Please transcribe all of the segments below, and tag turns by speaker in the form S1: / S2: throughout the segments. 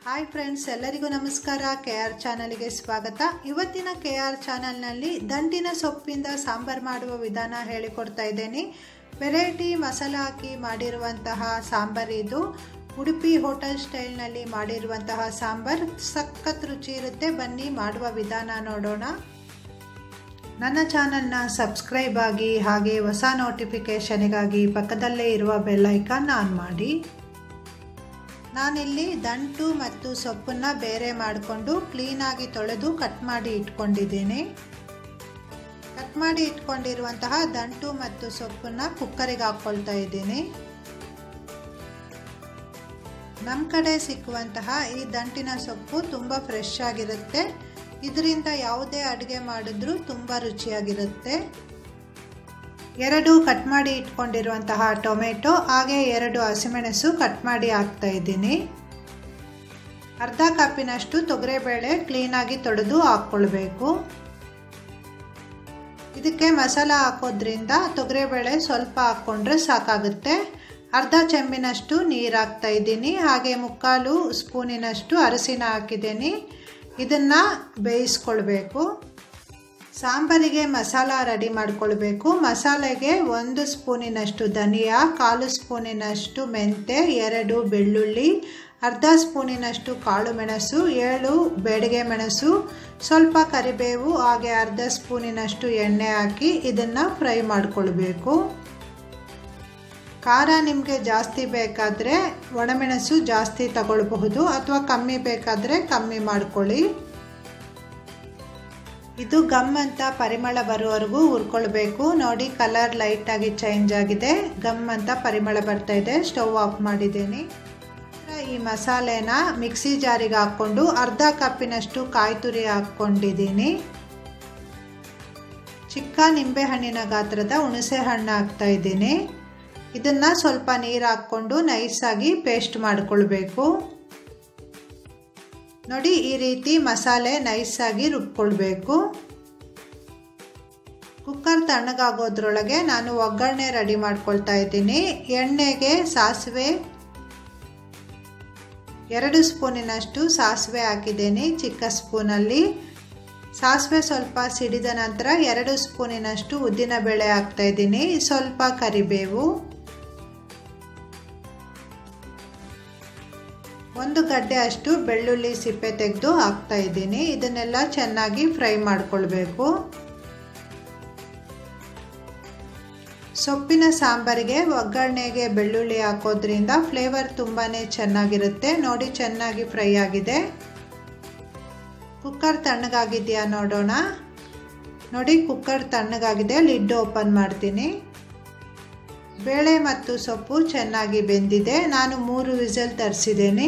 S1: hi friends ಎಲ್ಲರಿಗೂ ನಮಸ್ಕಾರ K R ಚಾನಲ್ಗೆ ಸ್ವಾಗತ ಇವತ್ತಿನ ಕೆ ಆರ್ ಚಾನಲ್ನಲ್ಲಿ ದಂಟಿನ ಸೊಪ್ಪಿಂದ ಸಾಂಬಾರು ಮಾಡುವ ವಿಧಾನ ಹೇಳಿಕೊಡ್ತಾ ಇದ್ದೇನೆ ವೆರೈಟಿ ಮಸಾಲ ಹಾಕಿ ಮಾಡಿರುವಂತಹ ಸಾಂಬಾರು ಇದು ಉಡುಪಿ ಹೋಟೆಲ್ ಸ್ಟೈಲ್ನಲ್ಲಿ ಮಾಡಿರುವಂತಹ ಸಾಂಬಾರು ಸಖತ್ ರುಚಿ ಇರುತ್ತೆ ಬನ್ನಿ ಮಾಡುವ ವಿಧಾನ ನೋಡೋಣ ನನ್ನ ಚಾನಲ್ನ ಸಬ್ಸ್ಕ್ರೈಬ್ ಆಗಿ ಹಾಗೆ ಹೊಸ ನೋಟಿಫಿಕೇಷನಿಗಾಗಿ ಪಕ್ಕದಲ್ಲೇ ಇರುವ ಬೆಲ್ ಐಕಾನ್ ಆನ್ ಮಾಡಿ ನಾನಿಲ್ಲಿ ದಂಟು ಮತ್ತು ಸೊಪ್ಪನ್ನು ಬೇರೆ ಮಾಡಿಕೊಂಡು ಕ್ಲೀನಾಗಿ ತೊಳೆದು ಕಟ್ ಮಾಡಿ ಇಟ್ಕೊಂಡಿದ್ದೀನಿ ಕಟ್ ಮಾಡಿ ಇಟ್ಕೊಂಡಿರುವಂತಹ ದಂಟು ಮತ್ತು ಸೊಪ್ಪನ್ನು ಕುಕ್ಕರಿಗೆ ಹಾಕ್ಕೊಳ್ತಾ ಇದ್ದೀನಿ ನಮ್ಮ ಕಡೆ ಸಿಕ್ಕುವಂತಹ ಈ ದಂಟಿನ ಸೊಪ್ಪು ತುಂಬ ಫ್ರೆಶ್ ಆಗಿರುತ್ತೆ ಇದರಿಂದ ಯಾವುದೇ ಅಡುಗೆ ಮಾಡಿದ್ರೂ ತುಂಬ ರುಚಿಯಾಗಿರುತ್ತೆ ಎರಡು ಕಟ್ ಮಾಡಿ ಇಟ್ಕೊಂಡಿರುವಂತಹ ಟೊಮೆಟೊ ಹಾಗೆ ಎರಡು ಹಸಿಮೆಣಸು ಕಟ್ ಮಾಡಿ ಹಾಕ್ತಾ ಇದ್ದೀನಿ ಅರ್ಧ ಕಪ್ಪಿನಷ್ಟು ತೊಗರೆಬೇಳೆ ಕ್ಲೀನಾಗಿ ತೊಳೆದು ಹಾಕ್ಕೊಳ್ಬೇಕು ಇದಕ್ಕೆ ಮಸಾಲ ಹಾಕೋದ್ರಿಂದ ತೊಗರೆಬೇಳೆ ಸ್ವಲ್ಪ ಹಾಕ್ಕೊಂಡ್ರೆ ಸಾಕಾಗುತ್ತೆ ಅರ್ಧ ಚೆಂಬಿನಷ್ಟು ನೀರು ಹಾಕ್ತಾ ಇದ್ದೀನಿ ಹಾಗೆ ಮುಕ್ಕಾಲು ಸ್ಪೂನಿನಷ್ಟು ಅರಸಿನ ಹಾಕಿದ್ದೀನಿ ಇದನ್ನು ಬೇಯಿಸ್ಕೊಳ್ಬೇಕು ಸಾಂಬಾರಿಗೆ ಮಸಾಲ ರೆಡಿ ಮಾಡ್ಕೊಳ್ಬೇಕು ಮಸಾಲೆಗೆ ಒಂದು ಸ್ಪೂನಿನಷ್ಟು ಧನಿಯಾ ಕಾಲು ಸ್ಪೂನಿನಷ್ಟು ಮೆಂತೆ ಎರಡು ಬೆಳ್ಳುಳ್ಳಿ ಅರ್ಧ ಸ್ಪೂನಿನಷ್ಟು ಕಾಳು ಮೆಣಸು ಏಳು ಬೇಡಿಗೆ ಮೆಣಸು ಸ್ವಲ್ಪ ಕರಿಬೇವು ಹಾಗೆ ಅರ್ಧ ಸ್ಪೂನಿನಷ್ಟು ಎಣ್ಣೆ ಹಾಕಿ ಇದನ್ನು ಫ್ರೈ ಮಾಡ್ಕೊಳ್ಬೇಕು ಖಾರ ನಿಮಗೆ ಜಾಸ್ತಿ ಬೇಕಾದರೆ ಒಣಮೆಣಸು ಜಾಸ್ತಿ ತಗೊಳ್ಬಹುದು ಅಥವಾ ಕಮ್ಮಿ ಬೇಕಾದರೆ ಕಮ್ಮಿ ಮಾಡ್ಕೊಳ್ಳಿ ಇದು ಗಮ್ ಅಂತ ಪರಿಮಳ ಬರುವವರೆಗೂ ಹುರ್ಕೊಳ್ಬೇಕು ನೋಡಿ ಕಲರ್ ಲೈಟಾಗಿ ಚೇಂಜ್ ಆಗಿದೆ ಗಮ್ ಅಂತ ಪರಿಮಳ ಬರ್ತಾ ಇದೆ ಸ್ಟವ್ ಆಫ್ ಮಾಡಿದ್ದೀನಿ ಈ ಮಸಾಲೆನ ಮಿಕ್ಸಿ ಜಾರಿಗೆ ಹಾಕ್ಕೊಂಡು ಅರ್ಧ ಕಪ್ಪಿನಷ್ಟು ಕಾಯಿ ತುರಿ ಹಾಕ್ಕೊಂಡಿದ್ದೀನಿ ಚಿಕ್ಕ ನಿಂಬೆಹಣ್ಣಿನ ಗಾತ್ರದ ಹುಣಸೆ ಹಣ್ಣು ಹಾಕ್ತಾ ಇದ್ದೀನಿ ಇದನ್ನು ಸ್ವಲ್ಪ ನೀರು ಹಾಕ್ಕೊಂಡು ನೈಸಾಗಿ ಪೇಸ್ಟ್ ಮಾಡ್ಕೊಳ್ಬೇಕು ನೋಡಿ ಈ ರೀತಿ ಮಸಾಲೆ ನೈಸಾಗಿ ರುಬ್ಕೊಳ್ಬೇಕು ಕುಕ್ಕರ್ ತಣ್ಣಗಾಗೋದ್ರೊಳಗೆ ನಾನು ಒಗ್ಗರಣೆ ರೆಡಿ ಮಾಡ್ಕೊಳ್ತಾ ಇದ್ದೀನಿ ಎಣ್ಣೆಗೆ ಸಾಸಿವೆ ಎರಡು ಸ್ಪೂನಿನಷ್ಟು ಸಾಸಿವೆ ಹಾಕಿದ್ದೀನಿ ಚಿಕ್ಕ ಸ್ಪೂನಲ್ಲಿ ಸಾಸಿವೆ ಸ್ವಲ್ಪ ಸಿಡಿದ ನಂತರ ಎರಡು ಸ್ಪೂನಿನಷ್ಟು ಉದ್ದಿನಬೇಳೆ ಹಾಕ್ತಾ ಇದ್ದೀನಿ ಸ್ವಲ್ಪ ಕರಿಬೇವು ಒಂದು ಗಡ್ಡೆ ಅಷ್ಟು ಬೆಳ್ಳುಳ್ಳಿ ಸಿಪ್ಪೆ ತೆಗೆದು ಹಾಕ್ತಾ ಇದ್ದೀನಿ ಇದನ್ನೆಲ್ಲ ಚೆನ್ನಾಗಿ ಫ್ರೈ ಮಾಡ್ಕೊಳ್ಬೇಕು ಸೊಪ್ಪಿನ ಸಾಂಬಾರಿಗೆ ಒಗ್ಗರಣೆಗೆ ಬೆಳ್ಳುಳ್ಳಿ ಹಾಕೋದ್ರಿಂದ ಫ್ಲೇವರ್ ತುಂಬಾ ಚೆನ್ನಾಗಿರುತ್ತೆ ನೋಡಿ ಚೆನ್ನಾಗಿ ಫ್ರೈ ಆಗಿದೆ ಕುಕ್ಕರ್ ತಣ್ಣಗಾಗಿದೆಯಾ ನೋಡೋಣ ನೋಡಿ ಕುಕ್ಕರ್ ತಣ್ಣಗಾಗಿದೆ ಲಿಡ್ ಓಪನ್ ಮಾಡ್ತೀನಿ ಬೇಳೆ ಮತ್ತು ಸೊಪ್ಪು ಚೆನ್ನಾಗಿ ಬೆಂದಿದೆ ನಾನು ಮೂರು ವಿಸಲ್ ತರಿಸಿದ್ದೀನಿ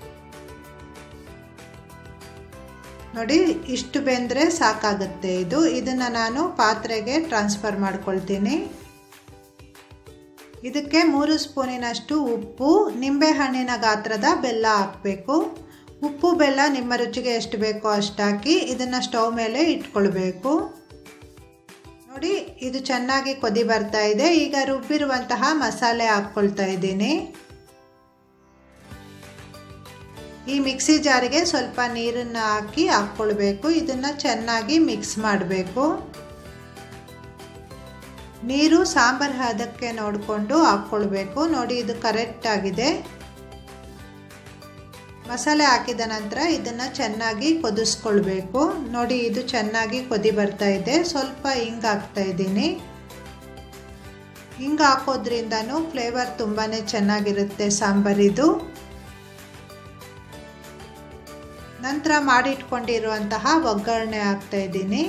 S1: ನೋಡಿ ಇಷ್ಟು ಬೆಂದರೆ ಸಾಕಾಗುತ್ತೆ ಇದು ಇದನ್ನು ನಾನು ಪಾತ್ರೆಗೆ ಟ್ರಾನ್ಸ್ಫರ್ ಮಾಡ್ಕೊಳ್ತೀನಿ ಇದಕ್ಕೆ ಮೂರು ಸ್ಪೂನಿನಷ್ಟು ಉಪ್ಪು ನಿಂಬೆಹಣ್ಣಿನ ಗಾತ್ರದ ಬೆಲ್ಲ ಹಾಕಬೇಕು ಉಪ್ಪು ಬೆಲ್ಲ ನಿಮ್ಮ ರುಚಿಗೆ ಎಷ್ಟು ಬೇಕೋ ಅಷ್ಟು ಹಾಕಿ ಇದನ್ನು ಸ್ಟವ್ ಮೇಲೆ ಇಟ್ಕೊಳ್ಬೇಕು ನೋಡಿ ಇದು ಚೆನ್ನಾಗಿ ಕೊದಿ ಬರ್ತಾ ಇದೆ ಈಗ ರುಬ್ಬಿರುವಂತಹ ಮಸಾಲೆ ಹಾಕ್ಕೊಳ್ತಾ ಇದ್ದೀನಿ ಈ ಮಿಕ್ಸಿ ಜಾರಿಗೆ ಸ್ವಲ್ಪ ನೀರನ್ನು ಹಾಕಿ ಹಾಕ್ಕೊಳ್ಬೇಕು ಇದನ್ನು ಚೆನ್ನಾಗಿ ಮಿಕ್ಸ್ ಮಾಡಬೇಕು ನೀರು ಸಾಂಬಾರು ಹದಕ್ಕೆ ನೋಡಿಕೊಂಡು ಹಾಕ್ಕೊಳ್ಬೇಕು ನೋಡಿ ಇದು ಕರೆಕ್ಟ್ ಆಗಿದೆ ಮಸಾಲೆ ಹಾಕಿದ ನಂತರ ಇದನ್ನು ಚೆನ್ನಾಗಿ ಕೊದಿಸ್ಕೊಳ್ಬೇಕು ನೋಡಿ ಇದು ಚೆನ್ನಾಗಿ ಕೊದಿ ಬರ್ತಾ ಇದೆ ಸ್ವಲ್ಪ ಹಿಂಗೆ ಹಾಕ್ತಾ ಇದ್ದೀನಿ ಹಿಂಗೆ ಹಾಕೋದ್ರಿಂದನೂ ಫ್ಲೇವರ್ ತುಂಬಾ ಚೆನ್ನಾಗಿರುತ್ತೆ ಸಾಂಬಾರಿದು ನಂತರ ಮಾಡಿಟ್ಕೊಂಡಿರುವಂತಹ ಒಗ್ಗರಣೆ ಹಾಕ್ತಾ ಇದ್ದೀನಿ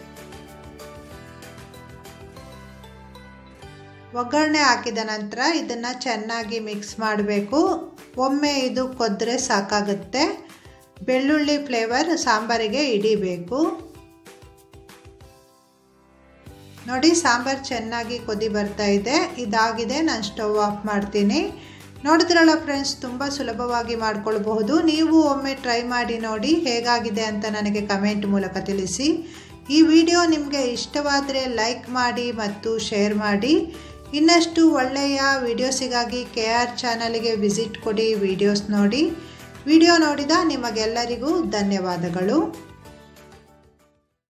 S1: ಒಗ್ಗರಣೆ ಹಾಕಿದ ನಂತರ ಇದನ್ನು ಚೆನ್ನಾಗಿ ಮಿಕ್ಸ್ ಮಾಡಬೇಕು ಒಮ್ಮೆ ಇದು ಕೊದ್ರೆ ಸಾಕಾಗುತ್ತೆ ಬೆಳ್ಳುಳ್ಳಿ ಫ್ಲೇವರ್ ಸಾಂಬಾರಿಗೆ ಹಿಡಿಬೇಕು ನೋಡಿ ಸಾಂಬಾರು ಚೆನ್ನಾಗಿ ಕೊದಿ ಬರ್ತಾ ಇದೆ ಇದಾಗಿದೆ ನಾನು ಸ್ಟವ್ ಆಫ್ ಮಾಡ್ತೀನಿ ನೋಡಿದ್ರಲ್ಲ ಫ್ರೆಂಡ್ಸ್ ತುಂಬ ಸುಲಭವಾಗಿ ಮಾಡ್ಕೊಳ್ಬಹುದು ನೀವು ಒಮ್ಮೆ ಟ್ರೈ ಮಾಡಿ ನೋಡಿ ಹೇಗಾಗಿದೆ ಅಂತ ನನಗೆ ಕಮೆಂಟ್ ಮೂಲಕ ತಿಳಿಸಿ ಈ ವಿಡಿಯೋ ನಿಮಗೆ ಇಷ್ಟವಾದರೆ ಲೈಕ್ ಮಾಡಿ ಮತ್ತು ಶೇರ್ ಮಾಡಿ ಇನ್ನಷ್ಟು ಒಳ್ಳೆಯ ವಿಡಿಯೋಸಿಗಾಗಿ ಕೆ ಆರ್ ಚಾನಲ್ಗೆ ವಿಸಿಟ್ ಕೊಡಿ ವಿಡಿಯೋಸ್ ನೋಡಿ ವಿಡಿಯೋ ನೋಡಿದ ನಿಮಗೆಲ್ಲರಿಗೂ ಧನ್ಯವಾದಗಳು